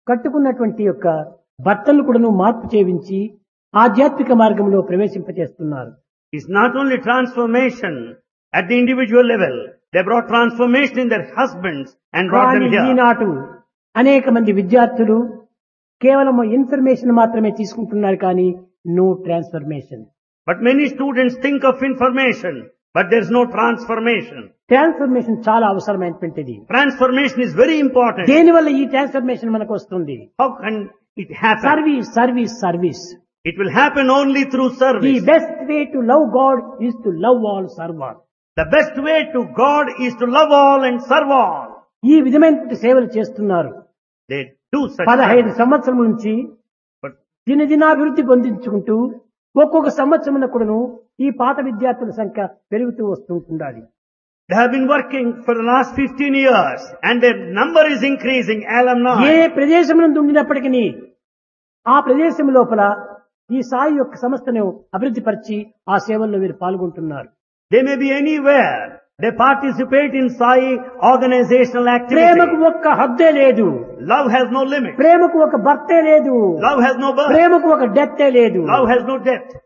కట్టుకున్నటువంటి యొక్క భర్తలను కూడాను మార్పు చేయించి ఆధ్యాత్మిక మార్గంలో ప్రవేశింపచేస్తున్నారు It's not only transformation at the individual level. They brought transformation in their husbands and brought కానీ them here. ఈనాటు అనేక మంది విద్యార్థులు కేవలం ఇన్ఫర్మేషన్ మాత్రమే తీసుకుంటున్నారు కానీ no transformation But many students think of information, but there's no transformation. Transformation చాలా అవసరమైనటువంటిది Transformation is very important. దేనివల్ల ఈ ట్రాన్స్ఫర్మేషన్ మనకు వస్తుంది How can it happen? Service service service It will happen only through the service. Best way to love God is to love all serve all The best way to God is to love all and serve all. ఈ విధమైనటువంటి సేవలు చేస్తున్నారు They do such పదహైదు service. సంవత్సరం నుంచి But దినదినాభివృద్ధి పొందించుకుంటూ ఒక్కొక్క సంవత్సరం కూడాను ఈ పాత విద్యార్థుల సంఖ్య పెరుగుతూ వస్తుంటుండాలి they have been working for the last 15 years and their number is increasing, A alumni. ప్రదేశం నుండి ఉండినప్పటికీ ఆ ప్రదేశం లోపల ఈ సాయి యొక్క సంస్థను అభివృద్ధి పరిచి ఆ సేవల్లో వీరు పాల్గొంటున్నారు They may be anywhere. They participate in Sai organizational ప్రేమకు activity. ఒక్క హద్దే లేదు Love has no limit. ప్రేమకు ఒక భర్తే లేదు Love has no birth. ప్రేమకు ఒక డెత్తే లేదు Love has no depth.